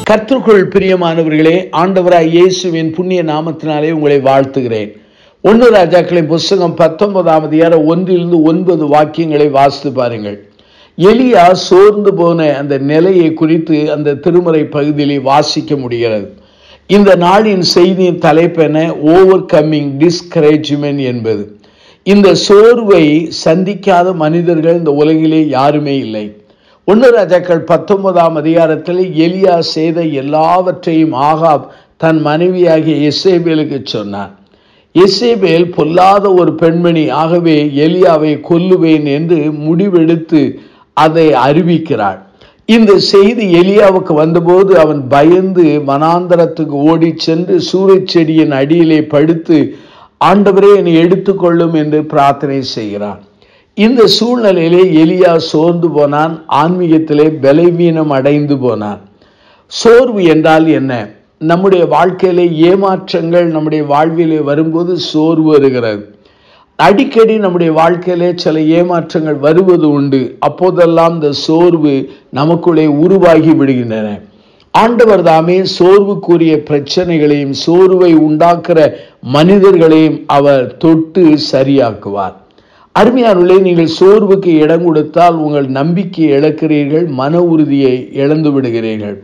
கர்த்தருக்குள் பிரியமானவர்களே ஆண்டவராய் இயேசுவின் புண்ணிய நாமத்தினாலே உங்களை வாழ்த்துகிறேன் ஒன்று ராஜாக்களின் புஸ்தகம் பத்தொன்பதாம் அதிகாரம் ஒன்றிலிருந்து ஒன்பது வாக்கியங்களை வாசித்து பாருங்கள் எலியா சோர்ந்து போன அந்த நிலையை குறித்து அந்த திருமறை பகுதியிலே வாசிக்க முடிகிறது இந்த நாளின் செய்தியின் தலைப்பென ஓவர் கம்மிங் டிஸ்கரேஜ்மெண்ட் என்பது இந்த சோர்வை சந்திக்காத மனிதர்கள் இந்த உலகிலே யாருமே இல்லை ஒன்று ராஜாக்கள் பத்தொன்பதாம் அதிகாரத்தில் எலியா செய்த எல்லாவற்றையும் ஆகாப் தன் மனைவியாகிய எசேபேலுக்கு சொன்னார் எசேபேல் பொல்லாத ஒரு பெண்மணி ஆகவே எலியாவை கொல்லுவேன் என்று முடிவெடுத்து அதை அறிவிக்கிறாள் இந்த செய்தி எலியாவுக்கு வந்தபோது அவன் பயந்து வனாந்தரத்துக்கு ஓடி சென்று சூறைச் செடியின் அடியிலே படுத்து ஆண்டவரே என்னை எடுத்துக்கொள்ளும் என்று பிரார்த்தனை செய்கிறான் இந்த சூழ்நிலையிலே எலியா சோர்ந்து போனான் ஆன்மீகத்திலே பலவீனம் அடைந்து போனான் சோர்வு என்றால் என்ன நம்முடைய வாழ்க்கையிலே ஏமாற்றங்கள் நம்முடைய வாழ்விலே வரும்போது சோர்வு வருகிறது அடிக்கடி நம்முடைய வாழ்க்கையிலே சில ஏமாற்றங்கள் வருவது உண்டு அப்போதெல்லாம் இந்த சோர்வு நமக்குள்ளே உருவாகி விடுகின்றன ஆண்டவர் தாமே சோர்வுக்குரிய பிரச்சனைகளையும் சோர்வை உண்டாக்குற மனிதர்களையும் அவர் தொட்டு சரியாக்குவார் அருமையானவர்களே நீங்கள் சோர்வுக்கு இடம் கொடுத்தால் உங்கள் நம்பிக்கை இழக்கிறீர்கள் மன உறுதியை இழந்து விடுகிறீர்கள்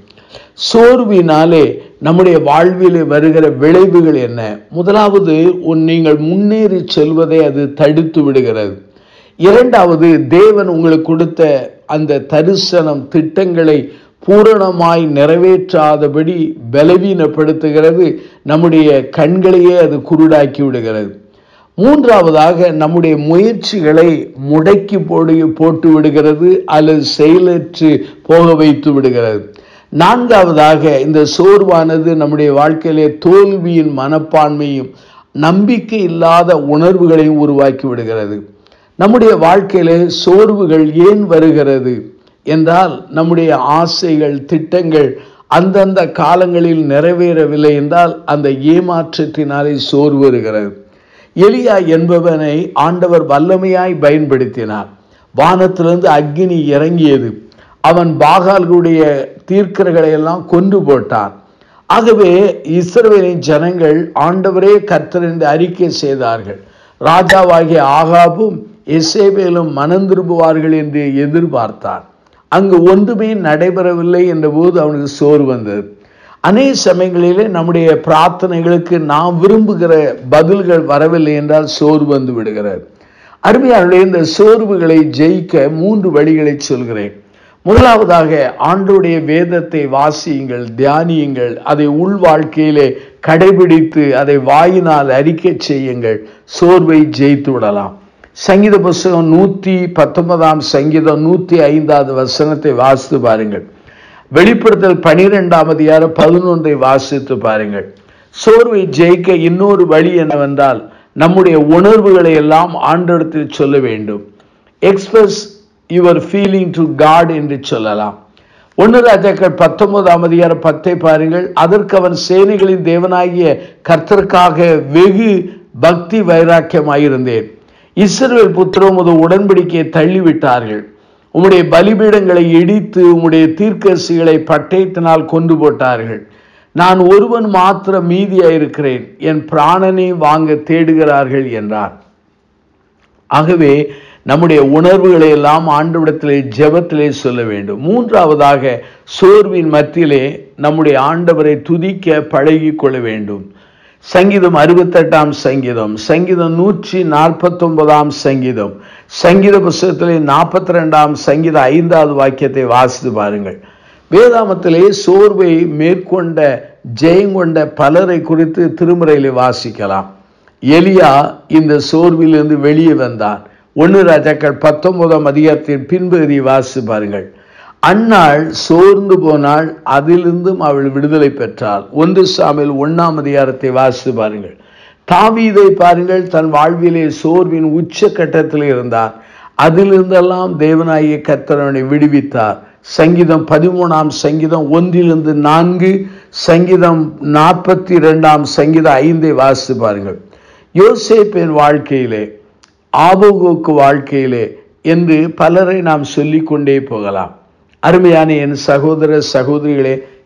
சோர்வினாலே நம்முடைய வாழ்வில் வருகிற விளைவுகள் என்ன முதலாவது உன் நீங்கள் முன்னேறி செல்வதை அது தடுத்து விடுகிறது இரண்டாவது தேவன் உங்களுக்கு கொடுத்த அந்த தரிசனம் திட்டங்களை பூரணமாய் நிறைவேற்றாதபடி பலவீனப்படுத்துகிறது நம்முடைய கண்களையே அது குருடாக்கி விடுகிறது மூன்றாவதாக நம்முடைய முயற்சிகளை முடக்கி போடு போட்டு விடுகிறது அல்லது செயலற்று போக வைத்து விடுகிறது நான்காவதாக இந்த சோர்வானது நம்முடைய வாழ்க்கையிலே தோல்வியின் மனப்பான்மையும் நம்பிக்கை இல்லாத உணர்வுகளையும் உருவாக்கி விடுகிறது நம்முடைய வாழ்க்கையிலே சோர்வுகள் ஏன் வருகிறது என்றால் நம்முடைய ஆசைகள் திட்டங்கள் அந்தந்த காலங்களில் நிறைவேறவில்லை என்றால் அந்த ஏமாற்றத்தினாலே சோர்வு வருகிறது எலியா என்பவனை ஆண்டவர் வல்லமையாய் பயன்படுத்தினார் வானத்திலிருந்து அக்னி இறங்கியது அவன் பாகால்களுடைய தீர்க்கர்களை எல்லாம் கொண்டு போட்டான் ஆகவே இஸ்ரவேலின் ஜனங்கள் ஆண்டவரே கர்த்தர் என்று அறிக்கை செய்தார்கள் ராஜாவாகிய ஆகாபும் எசேபேலும் மனம் திரும்புவார்கள் என்று எதிர்பார்த்தான் அங்கு ஒன்றுமே நடைபெறவில்லை என்ற போது அவனுக்கு சோறு வந்தது அநேக சமயங்களிலே நம்முடைய பிரார்த்தனைகளுக்கு நாம் விரும்புகிற பதில்கள் வரவில்லை என்றால் சோர்வு வந்து விடுகிறது அருமையாளர்களே இந்த சோர்வுகளை ஜெயிக்க மூன்று வழிகளை சொல்கிறேன் முதலாவதாக ஆண்டுடைய வேதத்தை வாசியுங்கள் தியானியுங்கள் அதை உள் வாழ்க்கையிலே கடைபிடித்து அதை வாயினால் அறிக்கை செய்யுங்கள் சோர்வை ஜெயித்து விடலாம் சங்கீத புஸ்தகம் நூற்றி பத்தொன்பதாம் சங்கீதம் நூற்றி ஐந்தாவது வசனத்தை வாசித்து பாருங்கள் வெளிப்படுத்தல் பனிரெண்டாம் அதிகாரம் பதினொன்றை வாசித்து பாருங்கள் சோர்வை ஜெயிக்க இன்னொரு வழி என்னவென்றால் நம்முடைய உணர்வுகளை எல்லாம் ஆண்டெடுத்தில் சொல்ல வேண்டும் express your feeling to God என்று சொல்லலாம் ஒன்று ராஜாக்கள் பத்தொன்பதாம் அதிகாரம் பத்தை பாருங்கள் அதற்கு அவன் சேனைகளின் தேவனாகிய கர்த்தருக்காக வெகு பக்தி வைராக்கியமாயிருந்தேன் இஸ்ரவேல் புத்திரம் ஒரு உடன்படிக்கையை தள்ளிவிட்டார்கள் உம்முடைய பலிபீடங்களை இடித்து உம்முடைய தீர்க்கரசிகளை பட்டயத்தினால் கொண்டு போட்டார்கள் நான் ஒருவன் மாத்திரம் மீதியாயிருக்கிறேன் என் பிராணனை வாங்க தேடுகிறார்கள் என்றார் ஆகவே நம்முடைய உணர்வுகளை எல்லாம் ஆண்டவிடத்திலே ஜெபத்திலே சொல்ல வேண்டும் மூன்றாவதாக சோர்வின் மத்தியிலே நம்முடைய ஆண்டவரை துதிக்க பழகி கொள்ள வேண்டும் சங்கீதம் அறுபத்தெட்டாம் சங்கீதம் சங்கீதம் நூற்றி நாற்பத்தொன்பதாம் சங்கீதம் சங்கீத புஸ்தகத்திலே நாற்பத்தி ரெண்டாம் சங்கீத ஐந்தாவது வாக்கியத்தை வாசித்து பாருங்கள் வேதாமத்திலே சோர்வை மேற்கொண்ட ஜெயங்கொண்ட பலரை குறித்து திருமுறையில் வாசிக்கலாம் எலியா இந்த சோர்விலிருந்து வெளியே வந்தான் ஒன்று ராஜாக்கள் பத்தொன்பதாம் அதிகாரத்தின் பின்பகுதி வாசித்து பாருங்கள் அன்னாள் சோர்ந்து போனால் அதிலிருந்தும் அவள் விடுதலை பெற்றாள் ஒன்று சாமியில் ஒன்னாம் அதிகாரத்தை வாசித்து பாருங்கள் தாவீதை பாருங்கள் தன் வாழ்விலே சோர்வின் உச்ச கட்டத்தில் இருந்தார் அதிலிருந்தெல்லாம் தேவனாகிய கத்தரவனை விடுவித்தார் சங்கீதம் பதிமூணாம் சங்கீதம் ஒன்றிலிருந்து நான்கு சங்கீதம் நாற்பத்தி இரண்டாம் சங்கீதம் ஐந்தை வாசித்து பாருங்கள் யோசேப்பின் வாழ்க்கையிலே ஆபோகோக்கு வாழ்க்கையிலே என்று பலரை நாம் சொல்லிக்கொண்டே போகலாம் அருமையான என் சகோதர சகோதரிகளே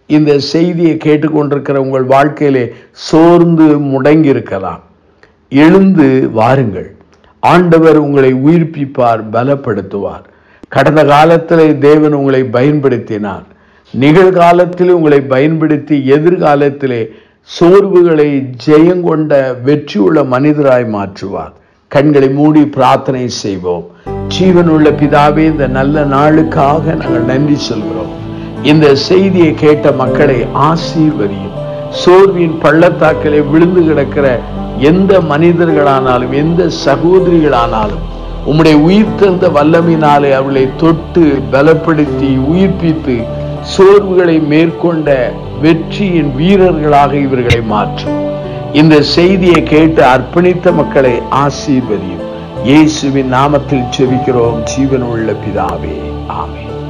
இந்த செய்தியை கேட்டுக்கொண்டிருக்கிற உங்கள் வாழ்க்கையிலே சோர்ந்து முடங்கி இருக்கலாம் எழுந்து வாருங்கள் ஆண்டவர் உங்களை உயிர்ப்பிப்பார் பலப்படுத்துவார் கடந்த காலத்திலே தேவன் உங்களை பயன்படுத்தினார் நிகழ்காலத்தில் உங்களை பயன்படுத்தி எதிர்காலத்திலே சோர்வுகளை ஜெயங்கொண்ட வெற்றியுள்ள மனிதராய் மாற்றுவார் கண்களை மூடி பிரார்த்தனை செய்வோம் ஜீவனுள்ள பிதாவே இந்த நல்ல நாளுக்காக நாங்கள் நன்றி சொல்கிறோம் இந்த செய்தியை கேட்ட மக்களை ஆசீர்வதியும் சோர்வின் பள்ளத்தாக்கிலே விழுந்து கிடக்கிற எந்த மனிதர்களானாலும் எந்த சகோதரிகளானாலும் உம்முடைய உயிர் தந்த வல்லமினாலே அவளை தொட்டு பலப்படுத்தி உயிர்ப்பித்து சோர்வுகளை மேற்கொண்ட வெற்றியின் வீரர்களாக இவர்களை மாற்றும் இந்த செய்தியை கேட்டு அர்ப்பணித்த மக்களை ஆசீர்வதியும் இயேசுவின் நாமத்தில் செபிக்கிறோம் ஜீவன் உள்ள பிதாவே ஆமென்